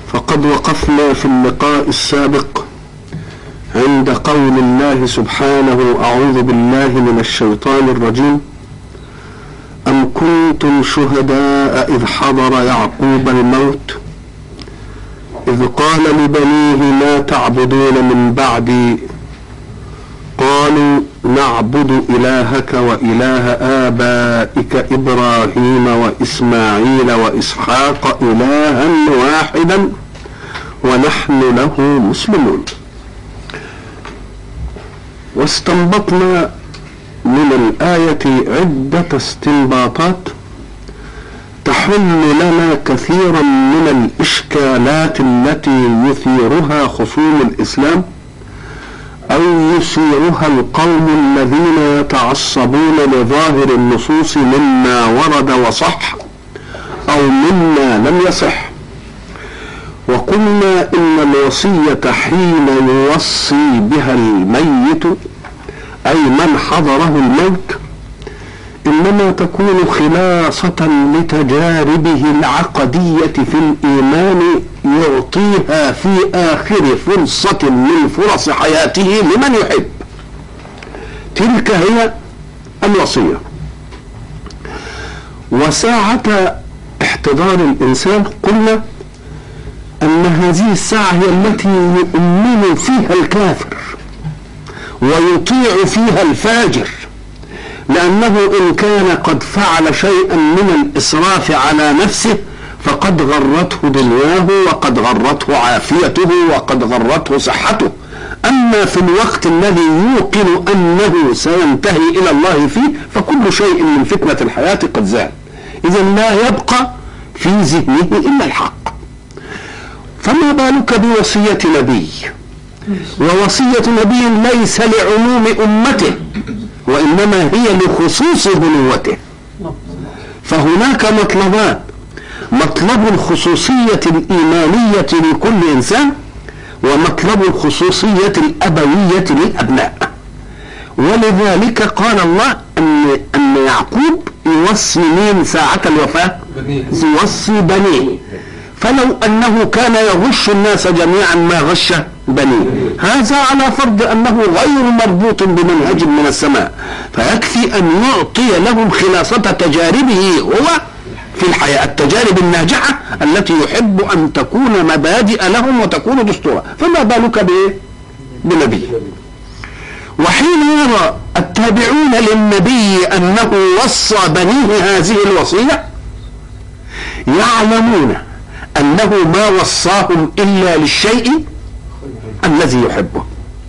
فقد وقفنا في اللقاء السابق عند قول الله سبحانه اعوذ بالله من الشيطان الرجيم ام كنتم شهداء اذ حضر يعقوب الموت اذ قال لبنيه ما تعبدون من بعدي قالوا نعبد الهك واله ابائك ابراهيم واسماعيل واسحاق الها واحدا ونحن له مسلمون واستنبطنا من الايه عده استنباطات تحل لنا كثيرا من الاشكالات التي يثيرها خصوم الاسلام أو يثيرها القوم الذين يتعصبون لظاهر النصوص مما ورد وصح أو مما لم يصح وقلنا إن الوصية حين يوصي بها الميت أي من حضره الموت إنما تكون خلاصة لتجاربه العقدية في الإيمان يعطيها في آخر فرصة من فرص حياته لمن يحب تلك هي الوصية وساعة احتضار الإنسان قلنا أن هذه الساعة هي التي يؤمن فيها الكافر ويطيع فيها الفاجر لأنه إن كان قد فعل شيئا من الإسراف على نفسه فقد غرته دنياه وقد غرته عافيته وقد غرته صحته أما في الوقت الذي يوقن أنه سينتهي إلى الله فيه فكل شيء من فتنة الحياة قد زال إذا لا يبقى في ذهنه إلا الحق فما بالك بوصية نبي ووصية نبي ليس لعموم أمته وإنما هي لخصوص بنوته فهناك مطلبان مطلب الخصوصية الإيمانية لكل إنسان ومطلب الخصوصية الأبوية للأبناء ولذلك قال الله أن أن يعقوب يوصي مين ساعة الوفاة؟ يوصي بنيه فلو أنه كان يغش الناس جميعا ما غش بنيه هذا على فرض أنه غير مربوط بمنهج من السماء فيكفي أن يعطي لهم خلاصة تجاربه هو في الحياة التجارب الناجحة التي يحب أن تكون مبادئ لهم وتكون دستورا فما بالك بإيه؟ بنبي وحين يرى التابعون للنبي أنه وصى بنيه هذه الوصية يعلمون أنه ما وصاهم إلا للشيء الذي يحبه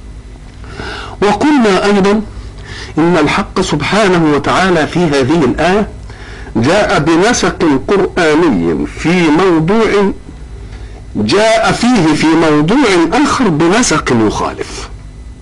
وقلنا أيضا إن الحق سبحانه وتعالى في هذه الآية جاء بنسق قرآني في موضوع جاء فيه في موضوع آخر بنسق يخالف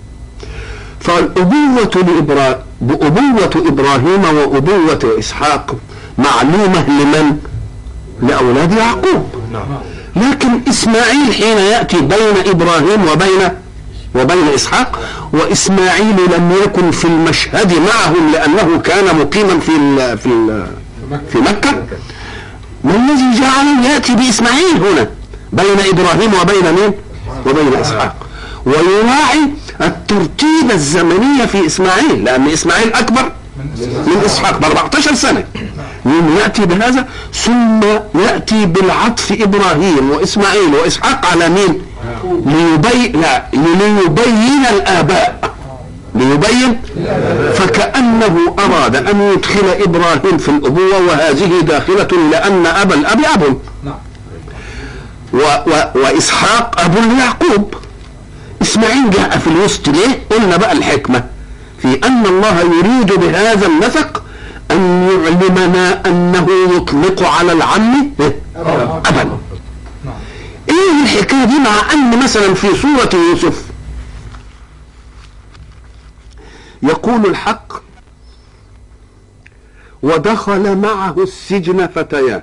فالأبوة لإبرا... بأبوة إبراهيم وأبوة إسحاق معلومة لمن؟ لأولاد يعقوب لكن إسماعيل حين يأتي بين إبراهيم وبين وبين إسحاق وإسماعيل لم يكن في المشهد معهم لأنه كان مقيما في ال في ال في مكة ما الذي جعله يأتي بإسماعيل هنا بين إبراهيم وبين مين وبين إسحاق ويراعي الترتيب الزمني في إسماعيل لأن إسماعيل أكبر من إسحاق ب 14 سنة يوم يأتي بهذا ثم يأتي بالعطف إبراهيم وإسماعيل وإسحاق على مين ليبين لا ليبين الآباء ليبين فكأنه أراد أن يدخل إبراهيم في الأبوة وهذه داخلة لأن أبا الأب أب و و وإسحاق أب ليعقوب إسماعيل جاء في الوسط ليه؟ قلنا بقى الحكمة في أن الله يريد بهذا النسق أن يعلمنا أنه يطلق على العم أبا إيه الحكاية دي مع أن مثلا في سورة يوسف يقول الحق ودخل معه السجن فتيان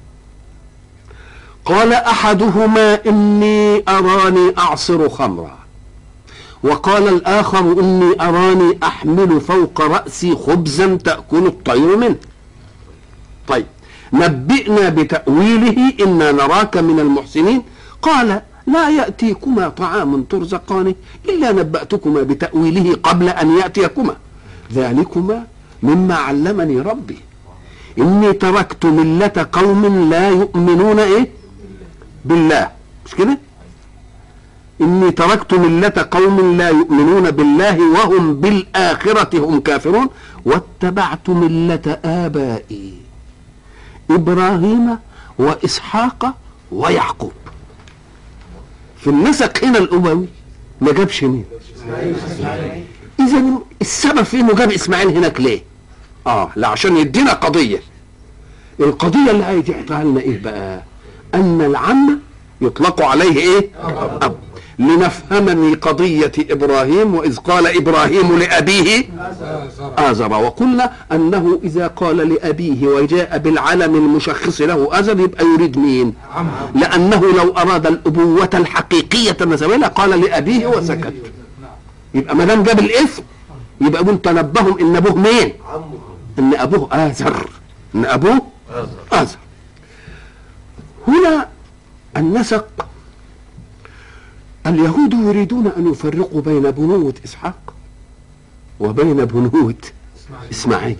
قال احدهما اني اراني اعصر خمرا وقال الاخر اني اراني احمل فوق راسي خبزا تاكل الطير منه طيب نبئنا بتاويله انا نراك من المحسنين قال لا يأتيكما طعام ترزقانه إلا نبأتكما بتأويله قبل أن يأتيكما ذلكما مما علمني ربي إني تركت ملة قوم لا يؤمنون إيه بالله مش كده إني تركت ملة قوم لا يؤمنون بالله وهم بالآخرة هم كافرون واتبعت ملة آبائي إبراهيم وإسحاق ويعقوب في النسق هنا الأبوي ما جابش مين إذا السبب في إنه جاب إسماعيل هناك ليه؟ آه لا عشان يدينا قضية القضية اللي هيتحكيها لنا إيه بقى؟ أن العم يطلق عليه إيه؟ أب لنفهم من قضية إبراهيم وإذ قال إبراهيم لأبيه آزر وقلنا أنه إذا قال لأبيه وجاء بالعلم المشخص له آزر يبقى يريد مين لأنه لو أراد الأبوة الحقيقية النسبية قال لأبيه وسكت يبقى ما دام جاب الاسم يبقى يقول تنبههم إن أبوه مين إن أبوه آزر إن أبوه آزر هنا النسق اليهود يريدون أن يفرقوا بين بنوة إسحاق وبين بنوة إسماعيل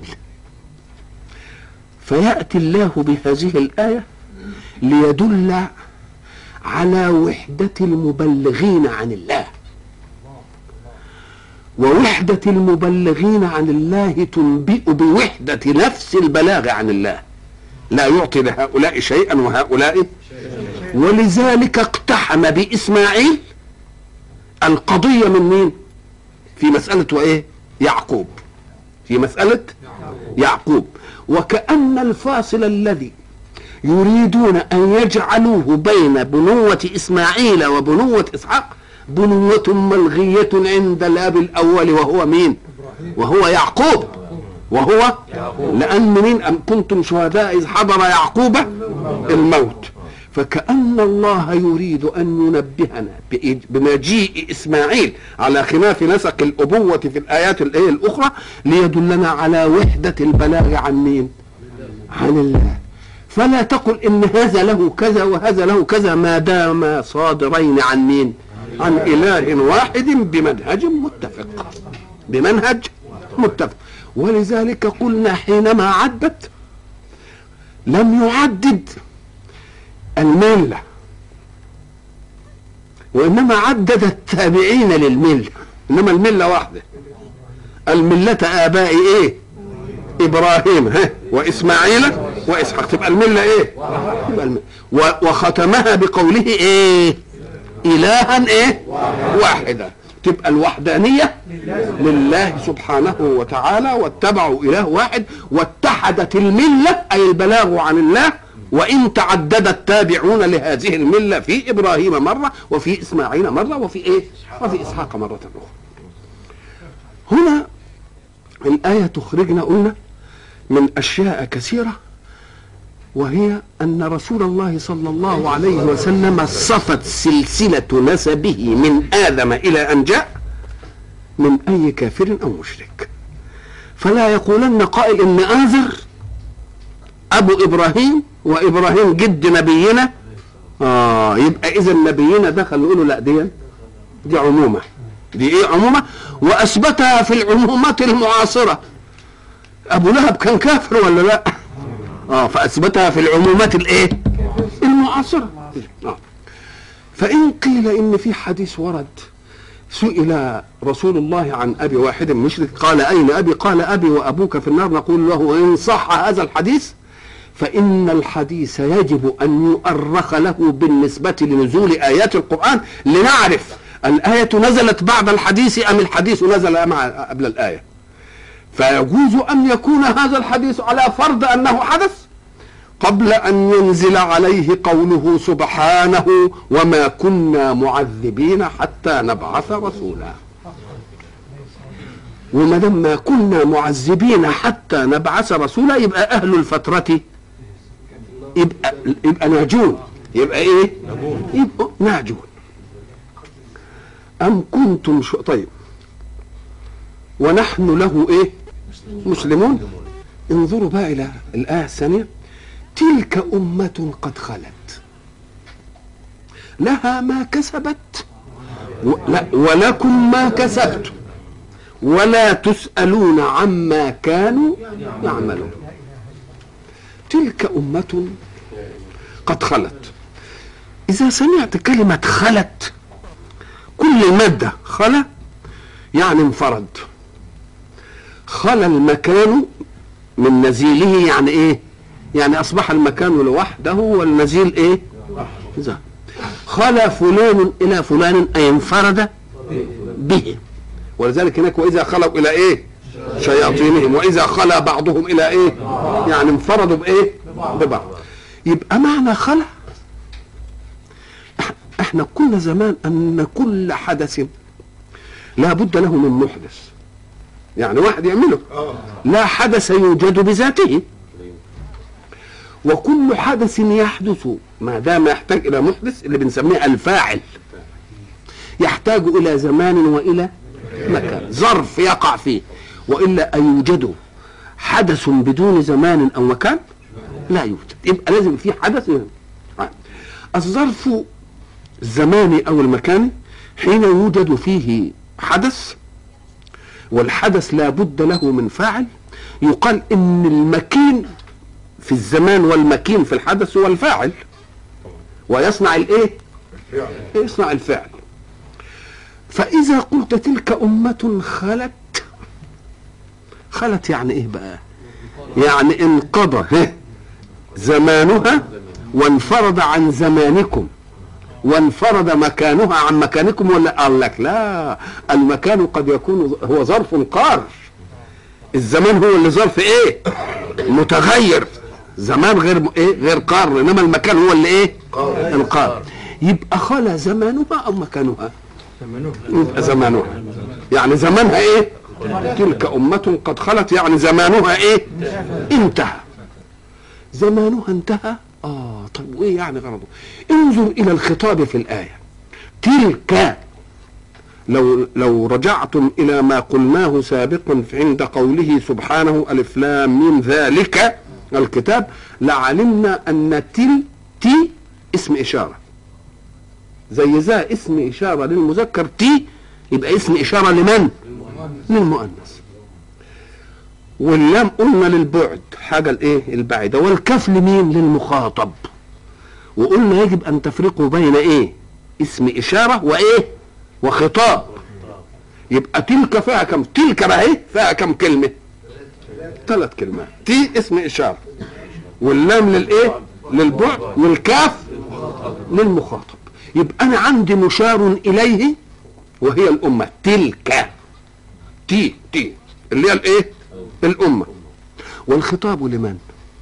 فيأتي الله بهذه الآية ليدل على وحدة المبلغين عن الله ووحدة المبلغين عن الله تنبئ بوحدة نفس البلاغ عن الله لا يعطي لهؤلاء شيئا وهؤلاء ولذلك اقتحم بإسماعيل القضية من مين في مسألة وإيه يعقوب في مسألة يعقوب وكأن الفاصل الذي يريدون أن يجعلوه بين بنوة إسماعيل وبنوة إسحاق بنوة ملغية عند الأب الأول وهو مين وهو يعقوب وهو لأن مين أم كنتم شهداء إذ حضر يعقوب الموت فكأن الله يريد أن ينبهنا بمجيء إسماعيل على خلاف نسق الأبوة في الآيات الآية الأخرى ليدلنا على وحدة البلاغ عن مين عن الله فلا تقل إن هذا له كذا وهذا له كذا ما دام صادرين عن مين عن إله واحد بمنهج متفق بمنهج متفق ولذلك قلنا حينما عدت لم يعدد الملة وإنما عدد التابعين للملة إنما الملة واحدة الملة آباء إيه إبراهيم ها وإسماعيل وإسحاق تبقى الملة إيه تبقى الملة وختمها بقوله إيه إلها إيه واحدا تبقى الوحدانية لله سبحانه وتعالى واتبعوا إله واحد واتحدت الملة أي البلاغ عن الله وإن تعدد التابعون لهذه الملة في إبراهيم مرة وفي إسماعيل مرة وفي إيه وفي إسحاق مرة أخرى هنا الآية تخرجنا قلنا من أشياء كثيرة وهي أن رسول الله صلى الله عليه وسلم صفت سلسلة نسبه من آدم إلى أن جاء من أي كافر أو مشرك فلا يقولن قائل إن آذر أبو إبراهيم وإبراهيم جد نبينا آه يبقى إذا نبينا دخل يقولوا لا دي دي عمومة دي إيه عمومة وأثبتها في العمومات المعاصرة أبو لهب كان كافر ولا لا؟ اه فاثبتها في العمومات الايه المعاصره آه. فان قيل ان في حديث ورد سئل رسول الله عن ابي واحد مشرك قال اين ابي قال ابي وابوك في النار نقول له ان صح هذا الحديث فإن الحديث يجب أن يؤرخ له بالنسبة لنزول آيات القرآن لنعرف الآية نزلت بعد الحديث أم الحديث نزل مع قبل الآية فيجوز أن يكون هذا الحديث على فرض أنه حدث قبل أن ينزل عليه قوله سبحانه وما كنا معذبين حتى نبعث رسولا وما دام ما كنا معذبين حتى نبعث رسولا يبقى أهل الفترة يبقى يبقى ناجون يبقى ايه؟ يبقى ناجون أم كنتم شو طيب ونحن له ايه؟ مسلمون انظروا بقى الى الايه الثانيه تلك امه قد خلت لها ما كسبت و... لا ولكم ما كسبتم ولا تسألون عما كانوا يعملون تلك أمة قد خلت إذا سمعت كلمة خلت كل المادة خلا يعني انفرد خلا المكان من نزيله يعني ايه يعني اصبح المكان لوحده والنزيل ايه ذهب خلا فلان الى فلان اي انفرد به ولذلك هناك واذا خلوا الى ايه شياطينهم واذا خلا بعضهم الى ايه يعني انفردوا بايه ببعض يبقى معنى خلا احنا قلنا زمان ان كل حدث لا بد له من محدث يعني واحد يعمله لا حدث يوجد بذاته وكل حدث يحدث ما دام يحتاج الى محدث اللي بنسميه الفاعل يحتاج الى زمان والى مكان ظرف يقع فيه والا ايوجد حدث بدون زمان او مكان لا يوجد يبقى لازم في حدث الظرف الزماني او المكاني حين يوجد فيه حدث والحدث لا بد له من فاعل يقال ان المكين في الزمان والمكين في الحدث هو الفاعل ويصنع الايه يصنع الفعل فاذا قلت تلك امه خلت خلت يعني ايه بقى يعني انقضى زمانها وانفرد عن زمانكم وانفرد مكانها عن مكانكم ولا قال لك لا المكان قد يكون هو ظرف قار الزمان هو اللي ظرف ايه متغير زمان غير ايه غير قار انما المكان هو اللي ايه القار يبقى خلا زمانها او مكانها يبقى زمانها يعني زمانها ايه تلك أمة قد خلت يعني زمانها ايه انتهى زمانها انتهى اه طب وايه يعني غرضه انظر الى الخطاب في الايه تلك لو لو رجعتم الى ما قلناه سابقا عند قوله سبحانه الف لام ميم ذلك الكتاب لعلمنا ان تل تي اسم اشاره زي ذا اسم اشاره للمذكر تي يبقى اسم اشاره لمن للمؤنث واللام قلنا للبعد حاجة الايه البعيدة والكف لمين للمخاطب وقلنا يجب ان تفرقوا بين ايه اسم اشارة وايه وخطاب يبقى تلك فيها كم تلك بقى ايه فيها كم كلمة ثلاث كلمات تي اسم اشارة واللام للايه للبعد والكاف للمخاطب يبقى انا عندي مشار اليه وهي الامة تلك تي تي اللي هي الايه الأمة والخطاب لمن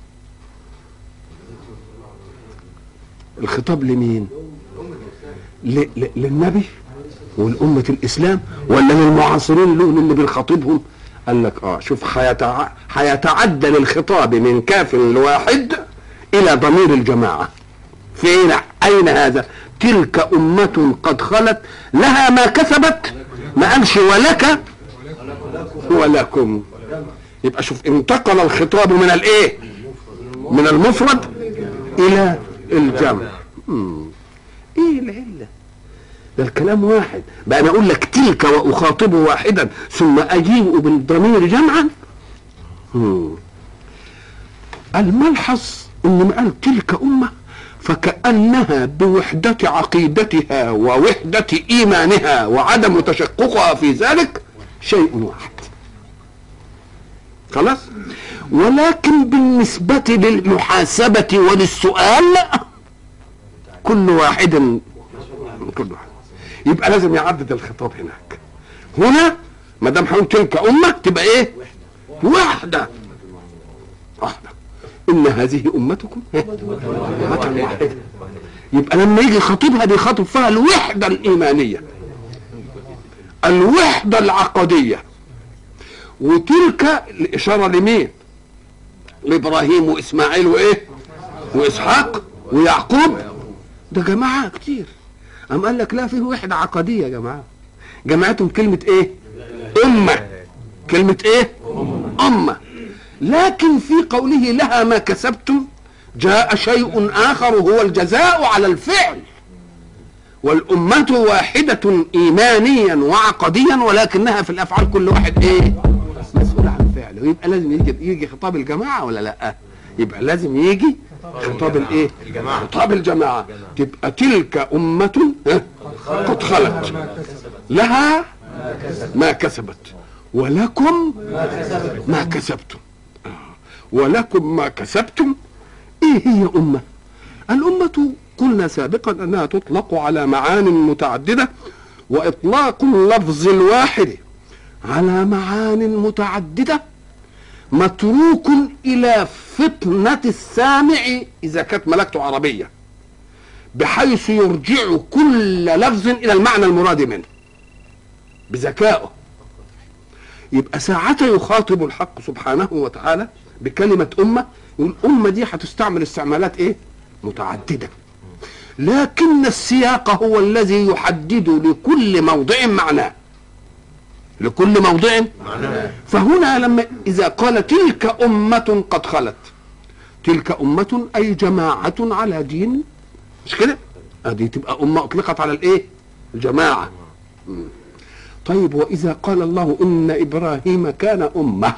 الخطاب لمين ل... ل... للنبي والأمة الإسلام ولا للمعاصرين له اللي بنخاطبهم قال لك اه شوف هيتع... هيتعدل الخطاب من كاف الواحد إلى ضمير الجماعة فين أين هذا تلك أمة قد خلت لها ما كسبت ما قالش ولك ولكم يبقى شوف انتقل الخطاب من الايه من المفرد الى الجمع مم. ايه العله ده الكلام واحد بقى انا اقول لك تلك واخاطب واحدا ثم اجيء بالضمير جمعا مم. الملحظ ان قال تلك امه فكانها بوحده عقيدتها ووحده ايمانها وعدم تشققها في ذلك شيء واحد خلاص ولكن بالنسبة للمحاسبة وللسؤال كل واحد كل واحد يبقى لازم يعدد الخطاب هناك هنا ما دام هقول تلك أمة تبقى إيه؟ واحدة واحدة إن هذه أمتكم أمة واحدة يبقى لما يجي خطيبها بيخاطب فيها الوحدة الإيمانية الوحدة العقدية وتلك الإشارة لمين لإبراهيم وإسماعيل وإيه وإسحاق ويعقوب ده جماعة كتير أم قال لك لا فيه وحدة عقدية يا جماعة جماعتهم كلمة إيه أمة كلمة إيه أمة لكن في قوله لها ما كسبتم جاء شيء آخر هو الجزاء على الفعل والأمة واحدة إيمانيا وعقديا ولكنها في الأفعال كل واحد إيه مسؤول عن فعله يبقى لازم يجي يجي خطاب الجماعة ولا لا يبقى لازم يجي خطاب الايه الجماعة. خطاب الجماعة تبقى تلك أمة ها، قد خلت لها ما كسبت ولكم ما كسبتم آه. ولكم ما كسبتم ايه هي أمة الأمة قلنا سابقا أنها تطلق على معان متعددة وإطلاق اللفظ الواحد على معان متعددة متروك إلى فطنة السامع إذا كانت ملكته عربية بحيث يرجع كل لفظ إلى المعنى المراد منه بذكائه يبقى ساعة يخاطب الحق سبحانه وتعالى بكلمة أمة يقول الأمة دي هتستعمل استعمالات إيه؟ متعددة لكن السياق هو الذي يحدد لكل موضع معناه لكل موضع معناه فهنا لما إذا قال تلك أمة قد خلت تلك أمة أي جماعة على دين مش كده؟ هذه تبقى أمة أطلقت على الإيه؟ الجماعة مم. طيب وإذا قال الله إن إبراهيم كان أمة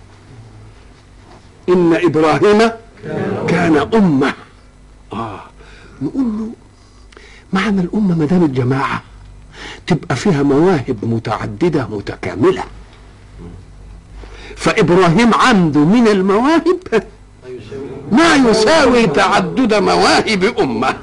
إن إبراهيم كان أمة آه نقول له معنى الأمة ما دام الجماعة تبقى فيها مواهب متعددة متكاملة فإبراهيم عنده من المواهب ما يساوي تعدد مواهب أمة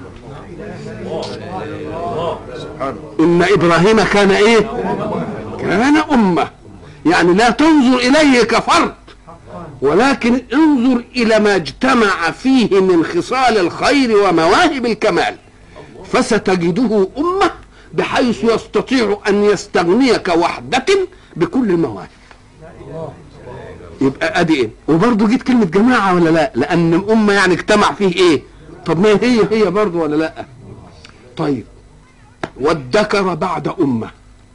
إن إبراهيم كان إيه كان أمة يعني لا تنظر إليه كفرد ولكن انظر إلى ما اجتمع فيه من خصال الخير ومواهب الكمال فستجده أمة بحيث يستطيع أن يستغنيك وحدة بكل المواهب يبقى ادي ايه وبرضه جيت كلمه جماعه ولا لا لان الامه يعني اجتمع فيه ايه طب ما هي هي برضه ولا لا طيب وادكر بعد امه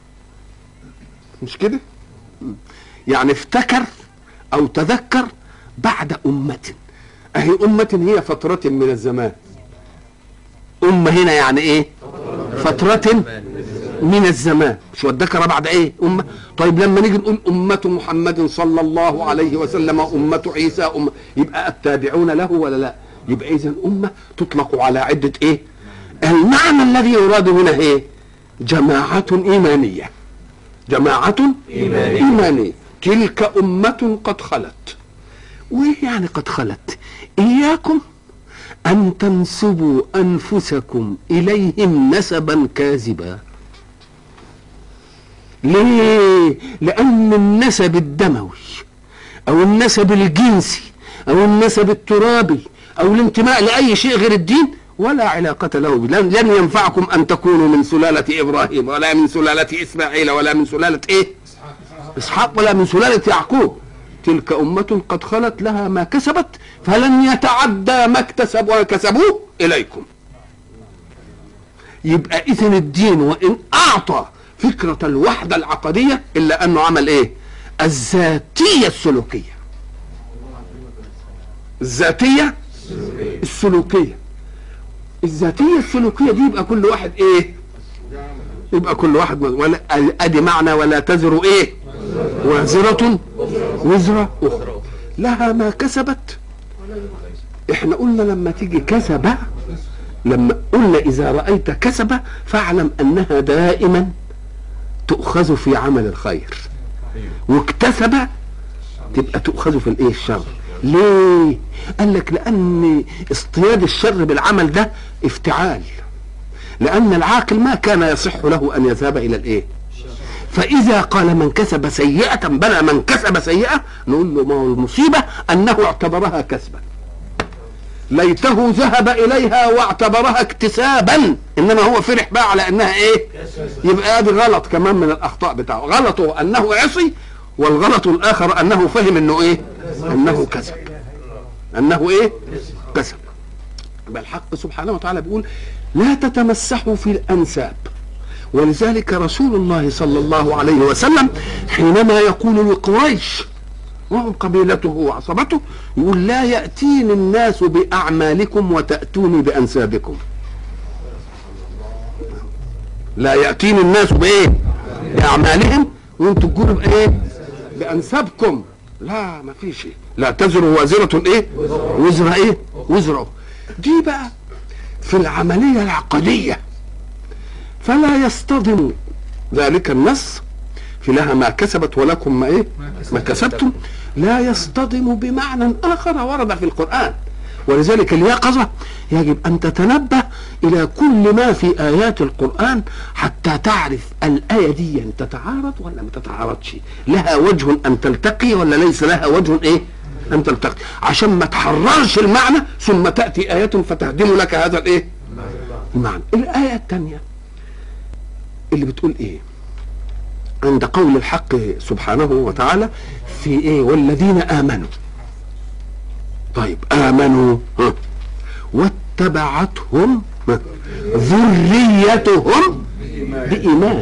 مش كده يعني افتكر او تذكر بعد امه اهي امه هي فتره من الزمان امه هنا يعني ايه فتره من الزمان مش وادكر بعد ايه امه طيب لما نيجي نقول امه محمد صلى الله عليه وسلم امه عيسى امه يبقى التابعون له ولا لا يبقى اذا امه تطلق على عده ايه المعنى الذي يراد هنا ايه جماعه ايمانيه جماعه إيمانية. ايمانيه تلك امه قد خلت وايه يعني قد خلت اياكم ان تنسبوا انفسكم اليهم نسبا كاذبا ليه لان النسب الدموي او النسب الجنسي او النسب الترابي او الانتماء لاي شيء غير الدين ولا علاقة له به لن, لن ينفعكم أن تكونوا من سلالة إبراهيم ولا من سلالة إسماعيل ولا من سلالة إيه إسحاق ولا من سلالة يعقوب تلك أمة قد خلت لها ما كسبت فلن يتعدى ما اكتسبوا وكسبوه إليكم يبقى إذن الدين وإن أعطى فكرة الوحدة العقدية إلا أنه عمل إيه الذاتية السلوكية الذاتية السلوكية الذاتية السلوكية دي يبقى كل واحد إيه يبقى كل واحد ولا ادي معنى ولا تزر ايه وازرة وزر اخرى لها ما كسبت احنا قلنا لما تيجي كسب لما قلنا اذا رايت كسب فاعلم انها دائما تؤخذ في عمل الخير واكتسب تبقى تؤخذ في الايه الشر ليه قال لك لان اصطياد الشر بالعمل ده افتعال لأن العاقل ما كان يصح له أن يذهب إلى الإيه؟ فإذا قال من كسب سيئة بلى من كسب سيئة نقول له ما هو المصيبة أنه اعتبرها كسبا ليته ذهب إليها واعتبرها اكتسابا إنما هو فرح بقى على أنها إيه؟ يبقى هذا غلط كمان من الأخطاء بتاعه غلطه أنه عصي والغلط الآخر أنه فهم أنه إيه؟ أنه كسب أنه إيه؟ كسب يبقى الحق سبحانه وتعالى بيقول لا تتمسحوا في الانساب ولذلك رسول الله صلى الله عليه وسلم حينما يقول لقريش وهم قبيلته وعصبته يقول لا ياتيني الناس باعمالكم وتاتوني بانسابكم لا ياتيني الناس بايه باعمالهم وانتم تقولوا بايه بانسابكم لا ما في شيء لا تزر وازرة ايه وزر ايه وزر أخرى. دي بقى في العملية العقدية فلا يصطدم ذلك النص في لها ما كسبت ولكم ما ايه ما كسبتم لا يصطدم بمعنى اخر ورد في القرآن ولذلك اليقظة يجب أن تتنبه إلى كل ما في آيات القرآن حتى تعرف الآية دي تتعارض ولا ما تتعارضش لها وجه أن تلتقي ولا ليس لها وجه إيه أن تلتقي عشان ما تحررش المعنى ثم تأتي آية فتهدم لك هذا الإيه المعنى الآية الثانية اللي بتقول إيه عند قول الحق سبحانه وتعالى في إيه والذين آمنوا طيب آمنوا ها واتبعتهم ها ذريتهم بإيمان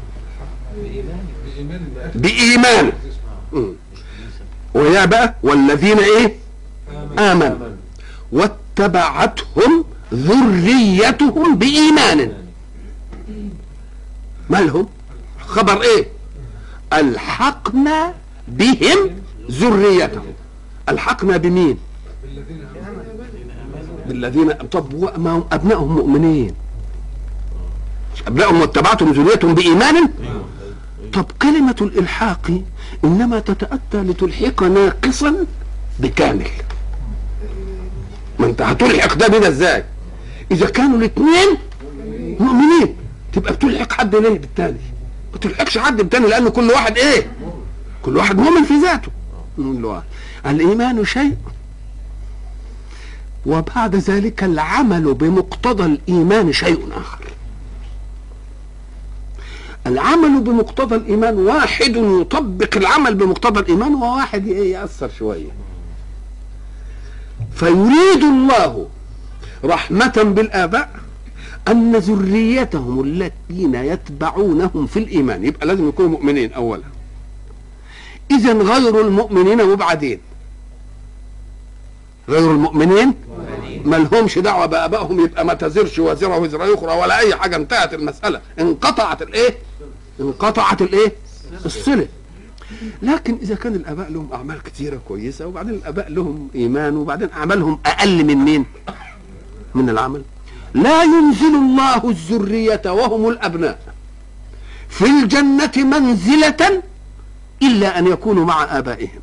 بإيمان مم. ويا بقى والذين إيه آمنوا واتبعتهم ذريتهم بإيمان مالهم خبر إيه الحقنا بهم ذريتهم الحقنا بمين بالذين طب و- ما هم ابنائهم مؤمنين مش ابنائهم واتبعتم ذريتهم بايمان طب كلمه الالحاق انما تتاتى لتلحق ناقصا بكامل ما انت هتلحق ده بده ازاي اذا كانوا الاثنين مؤمنين تبقى بتلحق حد ليه بالتاني ما تلحقش حد بالتاني لان كل واحد ايه كل واحد مؤمن في ذاته كل واحد. الايمان شيء وبعد ذلك العمل بمقتضى الايمان شيء اخر العمل بمقتضى الايمان واحد يطبق العمل بمقتضى الايمان وواحد إيه ياثر شويه فيريد الله رحمه بالاباء ان ذريتهم الذين يتبعونهم في الايمان يبقى لازم يكونوا مؤمنين اولا اذا غير المؤمنين وبعدين غير المؤمنين ما لهمش دعوه بابائهم يبقى ما تزرش وازره وزر اخرى ولا اي حاجه انتهت المساله انقطعت الايه انقطعت الايه الصله لكن اذا كان الاباء لهم اعمال كثيره كويسه وبعدين الاباء لهم ايمان وبعدين اعمالهم اقل من مين من العمل لا ينزل الله الذريه وهم الابناء في الجنه منزله الا ان يكونوا مع ابائهم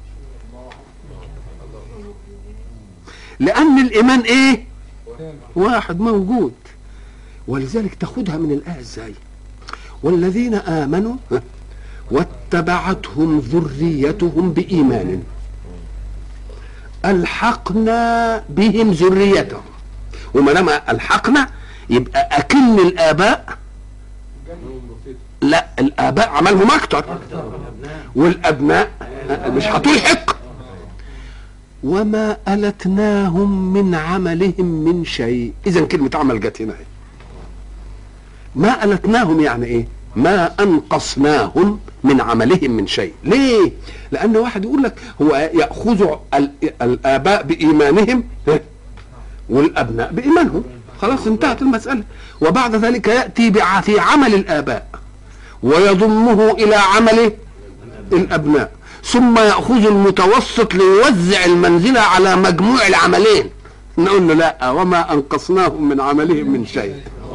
لان الايمان ايه واحد موجود ولذلك تاخدها من الايه ازاي والذين امنوا واتبعتهم ذريتهم بايمان الحقنا بهم ذريتهم وما دام الحقنا يبقى اكن الاباء لا الاباء عملهم اكتر والابناء مش هتلحق وما ألتناهم من عملهم من شيء إذا كلمة عمل جت هنا ما ألتناهم يعني إيه ما أنقصناهم من عملهم من شيء ليه لأن واحد يقول لك هو يأخذ ال- الآباء بإيمانهم والأبناء بإيمانهم خلاص انتهت المسألة وبعد ذلك يأتي بع- في عمل الآباء ويضمه إلى عمل الأبناء ثم يأخذ المتوسط ليوزع المنزلة على مجموع العملين نقول له لا وما أنقصناهم من عملهم من شيء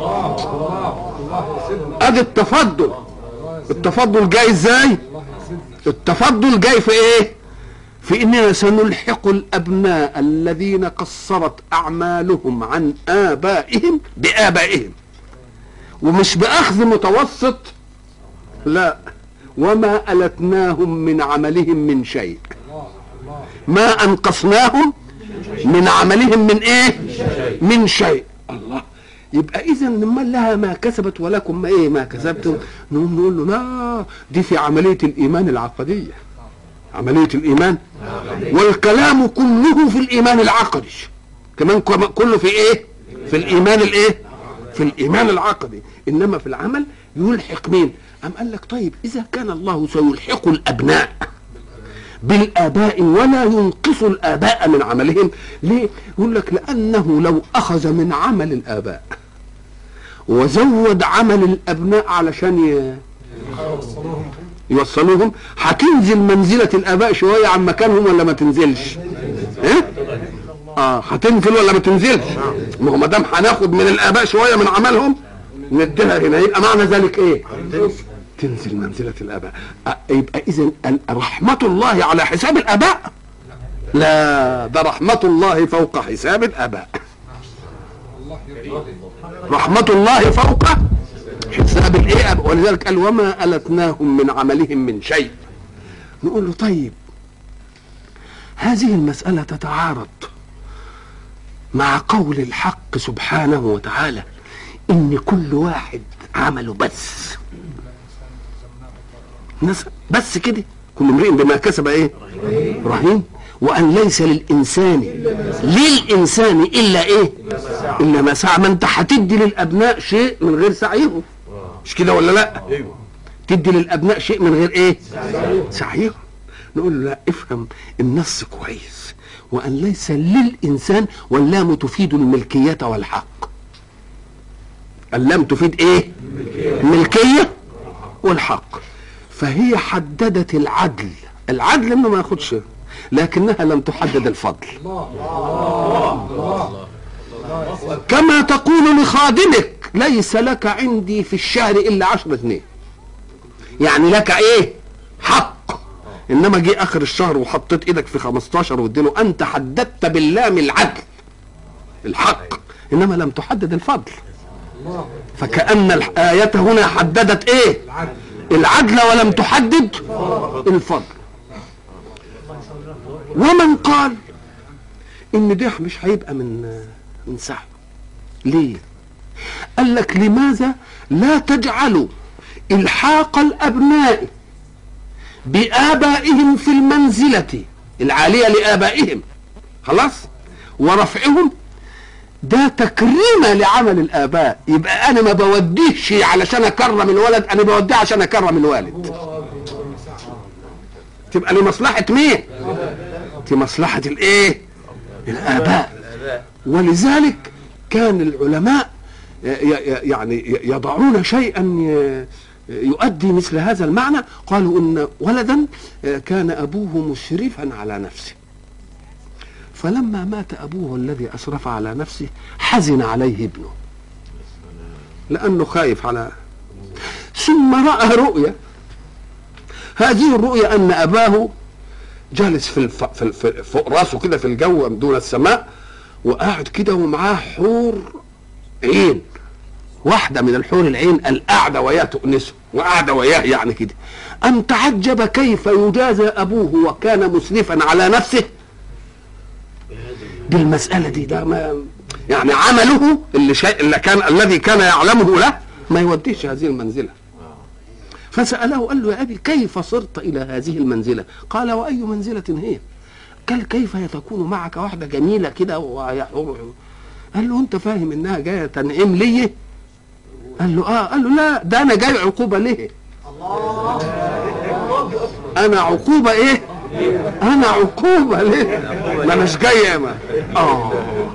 ادي التفضل التفضل جاي ازاي التفضل جاي في ايه في اننا سنلحق الابناء الذين قصرت اعمالهم عن ابائهم بابائهم ومش باخذ متوسط لا وما ألتناهم من عملهم من شيء ما أنقصناهم من عملهم من إيه من شيء الله يبقى إذا من لها ما كسبت ولكم ما إيه ما كسبتم نقوم نقول له لا دي في عملية الإيمان العقدية عملية الإيمان والكلام كله في الإيمان العقدي كمان كم- كله في إيه في الإيمان الإيه في الإيمان العقدي إنما في العمل يلحق مين أم قال لك طيب إذا كان الله سيلحق الأبناء بالآباء ولا ينقص الآباء من عملهم ليه يقول لك لأنه لو أخذ من عمل الآباء وزود عمل الابناء علشان ي... يوصلوهم هتنزل منزله الاباء شويه عن مكانهم ولا ما تنزلش ايه اه هتنزل ولا ما تنزلش ما هو ما دام هناخد من الاباء شويه من عملهم نديها هنا يبقى معنى ذلك ايه تنزل منزله الاباء آه، يبقى اذا رحمه الله على حساب الاباء لا ده رحمه الله فوق حساب الاباء رحمه الله فوق حساب الايه ولذلك قال وما التناهم من عملهم من شيء نقول له طيب هذه المساله تتعارض مع قول الحق سبحانه وتعالى ان كل واحد عمله بس ناس بس كده كل امرئ بما كسب ايه رهين وان ليس للانسان للانسان الا ايه الا ما سعى ما انت هتدي للابناء شيء من غير سعيهم مش كده ولا لا تدي للابناء شيء من غير ايه سعيهم نقول له لا افهم النص كويس وان ليس للانسان واللام تفيد الملكيه والحق اللام تفيد ايه الملكيه والحق فهي حددت العدل العدل انه ما ياخدش لكنها لم تحدد الفضل كما تقول لخادمك ليس لك عندي في الشهر الا عشرة جنيه يعني لك ايه حق انما جه اخر الشهر وحطيت ايدك في 15 واديله انت حددت باللام العدل الحق انما لم تحدد الفضل فكأن الآية هنا حددت ايه العدل ولم تحدد الفضل ومن قال ان ده مش هيبقى من من سعي ليه قال لك لماذا لا تجعلوا الحاق الابناء بآبائهم في المنزلة العالية لآبائهم خلاص ورفعهم ده تكريمة لعمل الآباء يبقى أنا ما بوديش علشان أكرم الولد أنا بوديه عشان أكرم الوالد تبقى لمصلحة مين؟ لمصلحة الإيه؟ الآباء ولذلك كان العلماء ي- ي- يعني يضعون شيئا ي- يؤدي مثل هذا المعنى قالوا ان ولدا كان ابوه مسرفا على نفسه فلما مات ابوه الذي اسرف على نفسه حزن عليه ابنه لانه خايف على ثم راى رؤيا هذه الرؤيا ان اباه جالس في, الف... في الف... فوق راسه كده في الجو دون السماء وقاعد كده ومعاه حور عين واحده من الحور العين القاعده وياه تؤنسه وقاعده وياه يعني كده أم تعجب كيف يجازى أبوه وكان مسرفا على نفسه بالمسألة دي ده ما يعني عمله اللي, شيء اللي كان الذي كان يعلمه له ما يوديش هذه المنزلة فسأله قال له يا أبي كيف صرت إلى هذه المنزلة قال وأي منزلة هي قال كيف تكون معك واحدة جميلة كده ويحور قال له أنت فاهم إنها جاية تنعيم لي قال له آه قال له لا ده أنا جاي عقوبة ليه أنا عقوبة إيه أنا عقوبة ليه ما أناش جاي ما آه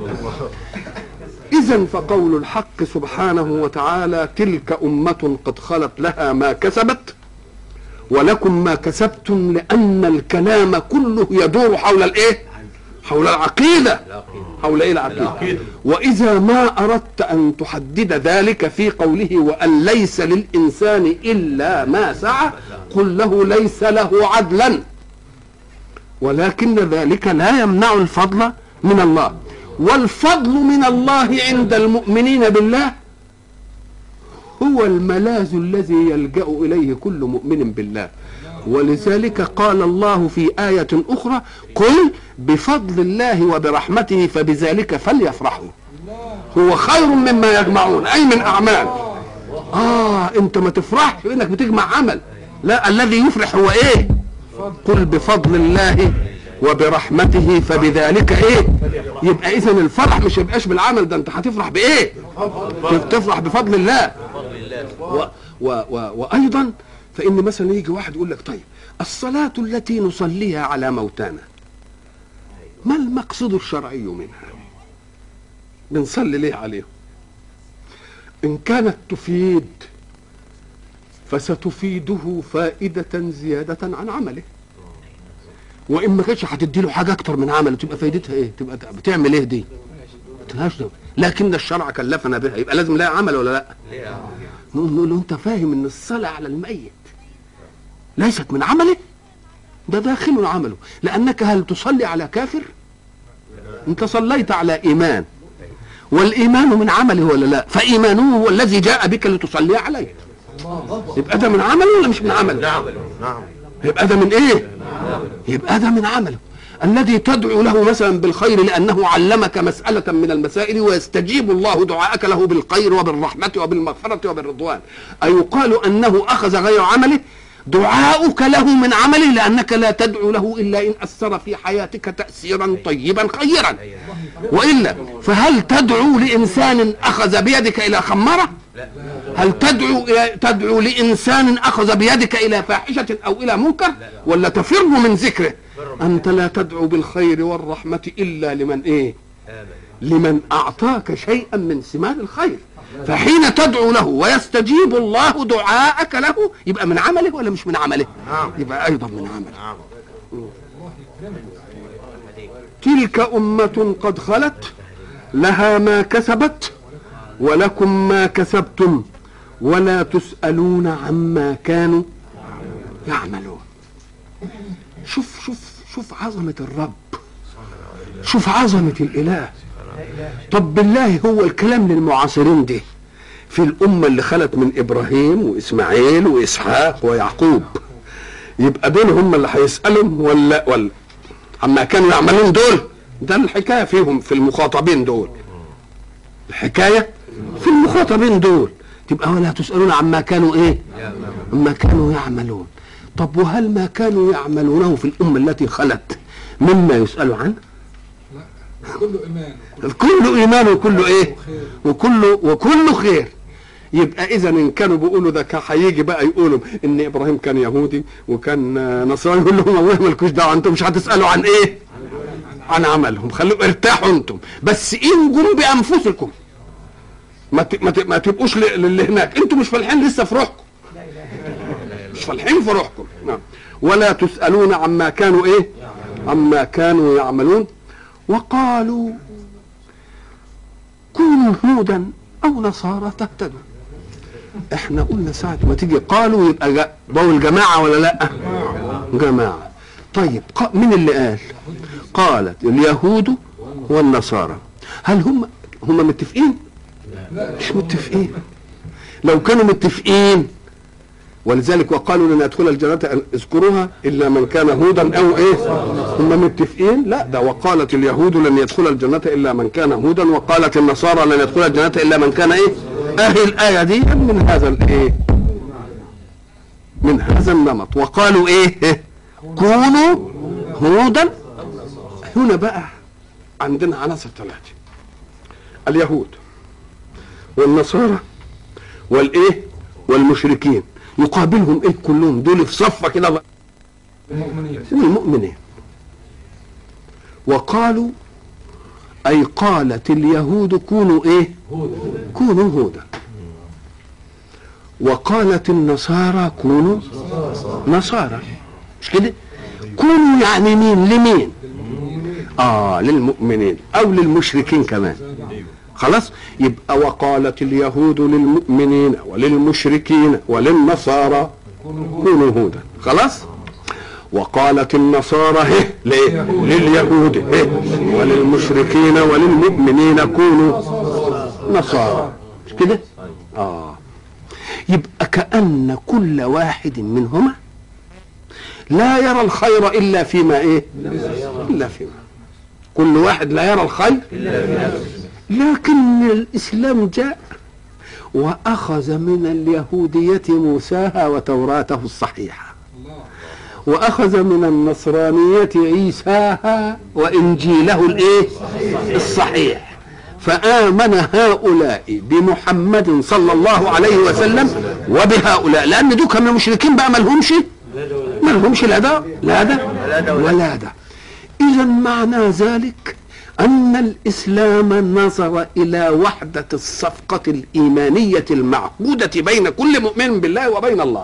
إذا فقول الحق سبحانه وتعالى تلك أمة قد خلت لها ما كسبت ولكم ما كسبتم لأن الكلام كله يدور حول الإيه؟ حول العقيدة حول إيه العقيدة وإذا ما أردت أن تحدد ذلك في قوله وأن ليس للإنسان إلا ما سعى قل له ليس له عدلا ولكن ذلك لا يمنع الفضل من الله والفضل من الله عند المؤمنين بالله هو الملاذ الذي يلجا اليه كل مؤمن بالله ولذلك قال الله في ايه اخرى قل بفضل الله وبرحمته فبذلك فليفرحوا هو خير مما يجمعون اي من اعمال اه انت ما تفرحش انك بتجمع عمل لا الذي يفرح هو ايه قل بفضل الله وبرحمته فبذلك ايه يبقى اذا الفرح مش يبقاش بالعمل ده انت هتفرح بايه تفرح بفضل الله و و و وايضا فان مثلا يجي واحد يقول لك طيب الصلاه التي نصليها على موتانا ما المقصود الشرعي منها بنصلي ليه عليهم إن كانت تفيد فستفيده فائدة زيادة عن عمله وإن ما كانتش هتدي له حاجة أكتر من عمله تبقى فايدتها إيه؟ تبقى بتعمل إيه دي؟ ملهاش دعوة. لكن الشرع كلفنا بها يبقى لازم لها عمل ولا لا؟ نقول نقول له أنت فاهم إن الصلاة على الميت ليست من عمله؟ ده داخل عمله لأنك هل تصلي على كافر؟ أنت صليت على إيمان والإيمان من عمله ولا لا؟ فإيمانه هو الذي جاء بك لتصلي عليه يبقى ده من عمله ولا مش من عمله؟ نعم نعم يبقى ده من ايه يبقى ده من عمله الذي تدعو له مثلا بالخير لانه علمك مساله من المسائل ويستجيب الله دعاءك له بالخير وبالرحمه وبالمغفره وبالرضوان ايقال انه اخذ غير عمله دعاؤك له من عمله لانك لا تدعو له الا ان اثر في حياتك تاثيرا طيبا خيرا والا فهل تدعو لانسان اخذ بيدك الى خمره هل تدعو الى تدعو لانسان اخذ بيدك الى فاحشه او الى منكر ولا تفر من ذكره انت لا تدعو بالخير والرحمه الا لمن ايه لمن اعطاك شيئا من ثمار الخير فحين تدعو له ويستجيب الله دعاءك له يبقى من عمله ولا مش من عمله نعم. يبقى ايضا من عمله نعم تلك أمة قد خلت لها ما كسبت ولكم ما كسبتم ولا تسألون عما كانوا يعملون شوف شوف شوف عظمة الرب شوف عظمة الإله طب بالله هو الكلام للمعاصرين دي في الأمة اللي خلت من إبراهيم وإسماعيل وإسحاق ويعقوب يبقى دول هم اللي هيسألهم ولا ولا عما كانوا يعملون دول ده الحكايه فيهم في المخاطبين دول الحكايه في المخاطبين دول تبقى ولا تسالون عما كانوا ايه عما كانوا يعملون طب وهل ما كانوا يعملونه في الامه التي خلت مما يسال عنه كله ايمان كله ايمان وكله ايه خير وكله وكله خير يبقى اذا ان كانوا بيقولوا ده كان هيجي بقى يقولوا ان ابراهيم كان يهودي وكان آه، نصراني يقول لهم والله مالكوش دعوه انتم مش هتسالوا عن ايه؟ عن عملهم خلوا ارتاحوا انتم بس انجوا بانفسكم ما ت- ما ت- ما تبقوش ل- للي هناك انتم مش فالحين لسه في روحكم مش فالحين في روحكم نعم ولا تسالون عما كانوا ايه؟ عما كانوا يعملون وقالوا كونوا هودا او نصارى تهتدوا احنا قلنا ساعة ما تيجي قالوا يبقى جا- ضوء الجماعة ولا لا جماعة طيب قا- مين اللي قال قالت اليهود والنصارى هل هم هم متفقين مش متفقين لو كانوا متفقين ولذلك وقالوا لن يدخل الجنة اذكروها إلا من كان هودا أو إيه هم متفقين لا ده وقالت اليهود لن يدخل الجنة إلا من كان هودا وقالت النصارى لن يدخل الجنة إلا من كان إيه أهي الآية دي من هذا الإيه من هذا النمط وقالوا إيه كونوا هودا هنا بقى عندنا عناصر ثلاثة اليهود والنصارى والايه والمشركين يقابلهم ايه كلهم دول في صفه كده المؤمنين والمؤمنين وقالوا اي قالت اليهود كونوا ايه كونوا هودا وقالت النصارى كونوا نصارى مش كده كونوا يعني مين لمين اه للمؤمنين او للمشركين كمان خلاص يبقى وقالت اليهود للمؤمنين وللمشركين وللنصارى كونوا هودا خلاص وقالت النصارى هه ليه لليهود هه وللمشركين وللمؤمنين كونوا نصارى مش كده اه يبقى كأن كل واحد منهما لا يرى الخير إلا فيما إيه إلا فيما كل واحد لا يرى الخير لكن الإسلام جاء وأخذ من اليهودية موساها وتوراته الصحيحة الله وأخذ من النصرانية عيساها وإنجيله الإيه الصحيح فآمن هؤلاء بمحمد صلى الله عليه وسلم وبهؤلاء لأن دول كانوا مشركين بقى مالهمش مالهمش لا ده لا ده ولا ده إذا معنى ذلك أن الإسلام نظر إلى وحدة الصفقة الإيمانية المعقودة بين كل مؤمن بالله وبين الله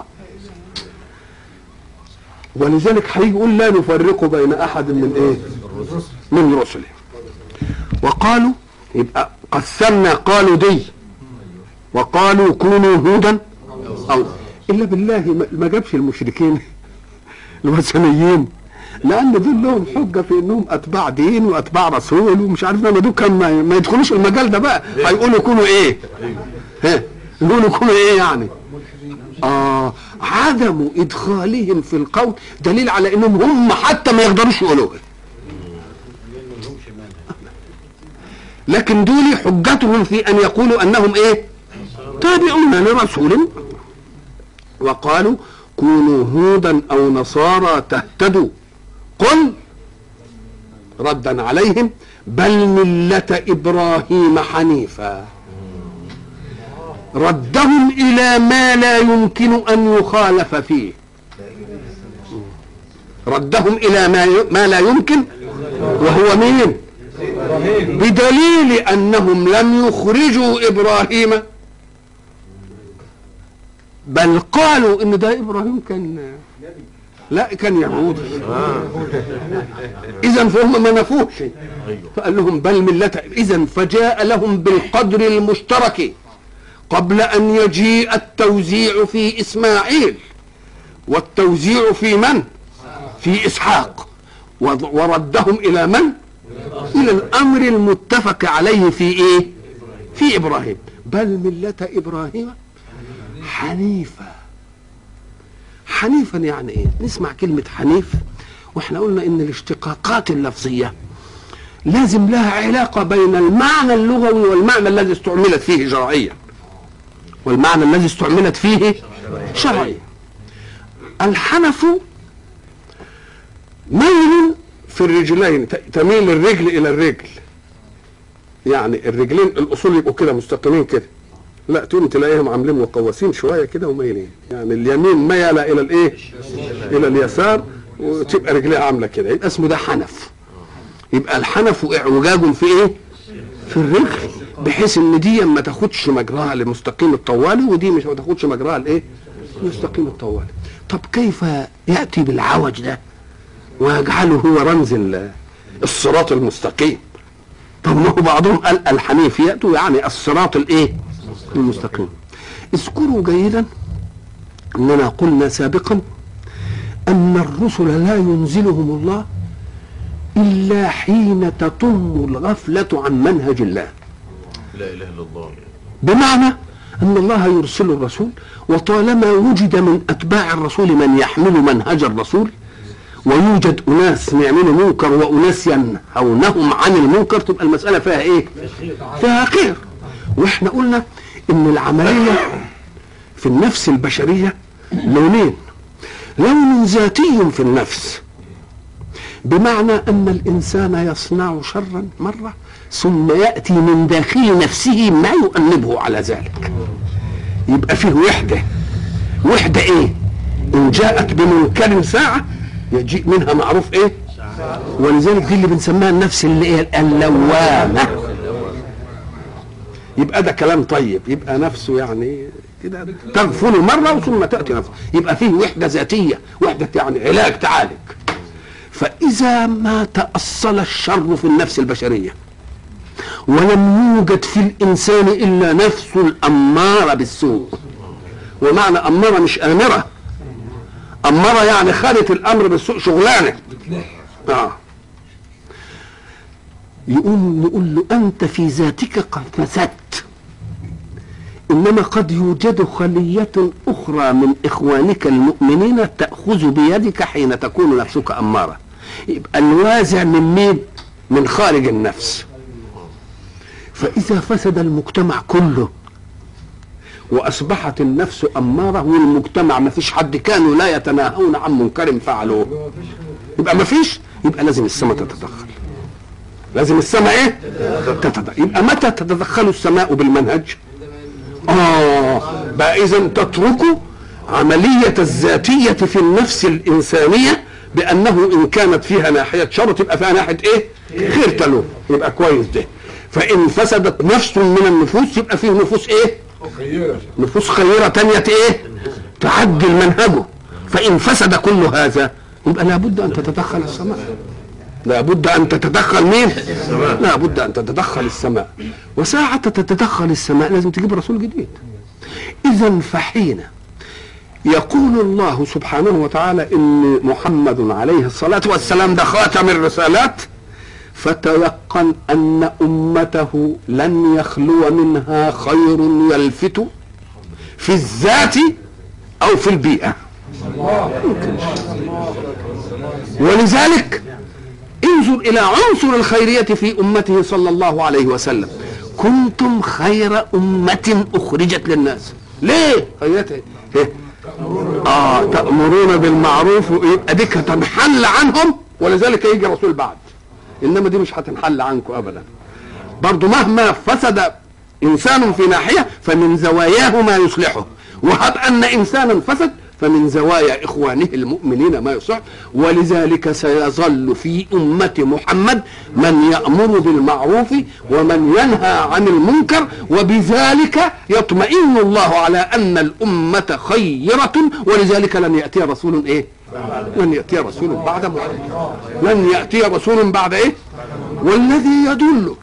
ولذلك هيجي يقول لا نفرق بين أحد من إيه من رسله وقالوا يبقى قسمنا قالوا دي وقالوا كونوا هودا أو إلا بالله ما- ما جابش المشركين الوثنيين لان دول لهم حجه في انهم اتباع دين واتباع رسول ومش عارف ما دول كان ما, ما يدخلوش المجال ده بقى هيقولوا يكونوا ايه؟ ها يقولوا يكونوا ايه يعني؟ اه عدم ادخالهم في القول دليل على انهم هم حتى ما يقدروش يقولوها لكن دول حجتهم في ان يقولوا انهم ايه؟ تابعون لرسول وقالوا كونوا هودا او نصارى تهتدوا قل ردا عليهم بل ملة ابراهيم حنيفا ردهم الى ما لا يمكن ان يخالف فيه ردهم الى ما ي- ما لا يمكن وهو مين بدليل انهم لم يخرجوا ابراهيم بل قالوا ان ده ابراهيم كان لا كان يهودي اذا فهم ما نفوش فقال لهم بل ملة اذا فجاء لهم بالقدر المشترك قبل ان يجيء التوزيع في اسماعيل والتوزيع في من في اسحاق وض- وردهم الى من الى الامر المتفق عليه في ايه في ابراهيم بل ملة ابراهيم حنيفا حنيفا يعني ايه نسمع كلمة حنيف واحنا قلنا ان الاشتقاقات اللفظية لازم لها علاقة بين المعنى اللغوي والمعنى الذي استعملت فيه شرعيا والمعنى الذي استعملت فيه شرعيا الحنف ميل في الرجلين ت- تميل الرجل الى الرجل يعني الرجلين الاصول يبقوا كده مستقيمين كده لا تقوم تلاقيهم عاملين مقوسين شويه كده ومايلين يعني اليمين ميل الى الايه الى اليسار وتبقى رجليها عامله كده يبقى اسمه ده حنف يبقى الحنف اعوجاج في ايه في الرجل بحيث ان دي ما تاخدش مجراها لمستقيم الطوالي ودي مش ما تاخدش مجراها لايه مستقيم الطوالي طب كيف ياتي بالعوج ده ويجعله هو رمز ال- الصراط المستقيم طب ما هو بعضهم قال الحنيفية يعني الصراط الايه المستقيم اذكروا جيدا اننا قلنا سابقا ان الرسل لا ينزلهم الله الا حين تتم الغفلة عن منهج الله لا اله الا الله بمعنى ان الله يرسل الرسول وطالما وجد من اتباع الرسول من يحمل منهج الرسول ويوجد اناس يعملوا منكر واناس ينهونهم عن المنكر تبقى المساله فيها ايه؟ فيها خير واحنا قلنا ان العمليه في النفس البشريه لونين لون ذاتي في النفس بمعنى ان الانسان يصنع شرا مره ثم ياتي من داخل نفسه ما يؤنبه على ذلك يبقى فيه وحده وحده ايه ان جاءت بمنكر ساعه يجيء منها معروف ايه ولذلك دي اللي بنسميها النفس اللي ايه اللوامه يبقى ده كلام طيب يبقى نفسه يعني كده تغفل مره ثم تاتي نفسه يبقى فيه وحده ذاتيه وحده يعني علاج تعالج فاذا ما تاصل الشر في النفس البشريه ولم يوجد في الانسان الا نفس الاماره بالسوء ومعنى اماره مش امره اماره يعني خدت الامر بالسوء شغلانه اه يقوم نقول له انت في ذاتك قد فسدت انما قد يوجد خليه اخرى من اخوانك المؤمنين تاخذ بيدك حين تكون نفسك اماره يبقى الوازع من مين من خارج النفس فاذا فسد المجتمع كله واصبحت النفس اماره والمجتمع ما فيش حد كانوا لا يتناهون عن منكر فعلوه يبقى ما فيش يبقى لازم السماء تتدخل لازم السماء ايه تتدخل يبقى متى تتدخل السماء بالمنهج اه بقى اذا تتركوا عملية الذاتية في النفس الإنسانية بأنه إن كانت فيها ناحية شر تبقى فيها ناحية إيه؟ خير تلوه يبقى كويس ده فان فسدت نفس من النفوس يبقى فيه نفوس ايه خيرة نفوس خيرة تانية ايه تعدل منهجه فإن فسد كل هذا يبقى لابد أن تتدخل السماء لابد أن تتدخل مين لابد أن تتدخل السماء وساعة تتدخل السماء لازم تجيب رسول جديد إذا فحين يقول الله سبحانه وتعالى إن محمد عليه الصلاة والسلام ده خاتم الرسالات فتيقن أن أمته لن يخلو منها خير يلفت في الذات أو في البيئة ولذلك انظر إلى عنصر الخيرية في أمته صلى الله عليه وسلم كنتم خير أمة أخرجت للناس ليه خيرية إيه؟ آه تأمرون بالمعروف يبقى ديك هتنحل عنهم ولذلك يجي رسول بعد إنما دي مش هتنحل عنكم أبدا برضو مهما فسد إنسان في ناحية فمن زواياه ما يصلحه وهب أن إنسانا فسد فمن زوايا إخوانه المؤمنين ما يصلح ولذلك سيظل في أمة محمد من يأمر بالمعروف ومن ينهى عن المنكر وبذلك يطمئن الله على أن الأمة خيرة ولذلك لن يأتي رسول إيه لن يأتي رسول بعد محمد لن يأتي رسول بعد إيه والذي يدل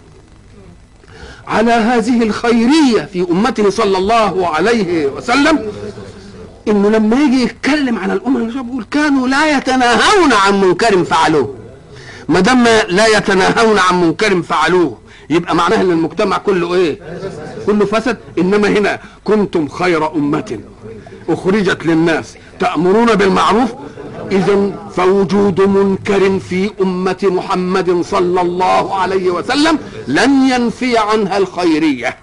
على هذه الخيرية في أمته صلى الله عليه وسلم إنه لما يجي يتكلم عن الأمة النبي بيقول كانوا لا يتناهون عن منكر فعلوه ما دام لا يتناهون عن منكر فعلوه يبقى معناها ان المجتمع كله ايه؟ كله فسد انما هنا كنتم خير امه اخرجت للناس تامرون بالمعروف اذا فوجود منكر في امه محمد صلى الله عليه وسلم لن ينفي عنها الخيريه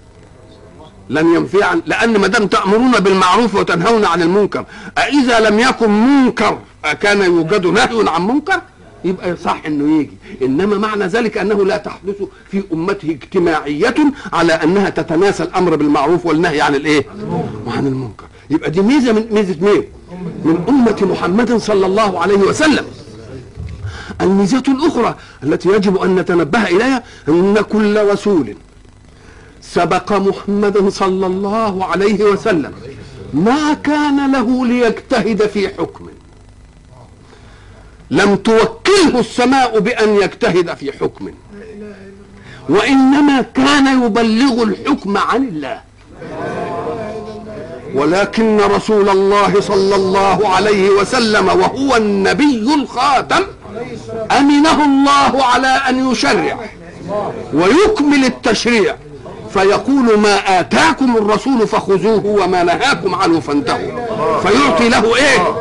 لن ينفي عن لان ما دام تامرون بالمعروف وتنهون عن المنكر أإذا لم يكن منكر أكان يوجد نهي عن منكر يبقى صح انه يجي انما معنى ذلك انه لا تحدث في امته اجتماعيه على انها تتناسى الامر بالمعروف والنهي عن الايه وعن المنكر يبقى دي ميزه من ميزه مين من امه محمد صلى الله عليه وسلم الميزه الاخرى التي يجب ان نتنبه اليها ان كل رسول سبق محمدا صلى الله عليه وسلم ما كان له ليجتهد في حكم لم توكله السماء بأن يجتهد في حكم وإنما كان يبلغ الحكم عن الله ولكن رسول الله صلى الله عليه وسلم وهو النبي الخاتم أمنه الله على أن يشرع ويكمل التشريع فيقول ما آتاكم الرسول فخذوه وما نهاكم عنه فانتهوا فيعطي له ايه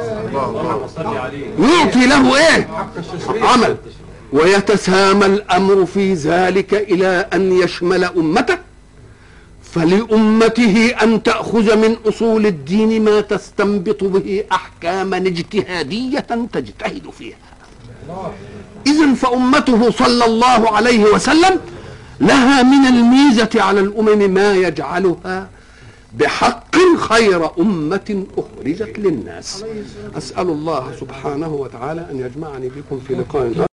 يعطي له ايه عمل ويتسامى الامر في ذلك الى ان يشمل امته فلامته ان تاخذ من اصول الدين ما تستنبط به احكاما اجتهاديه تجتهد فيها اذا فامته صلى الله عليه وسلم لها من الميزه على الامم ما يجعلها بحق خير أمة أخرجت للناس أسأل الله سبحانه وتعالى أن يجمعني بكم في لقاء آخر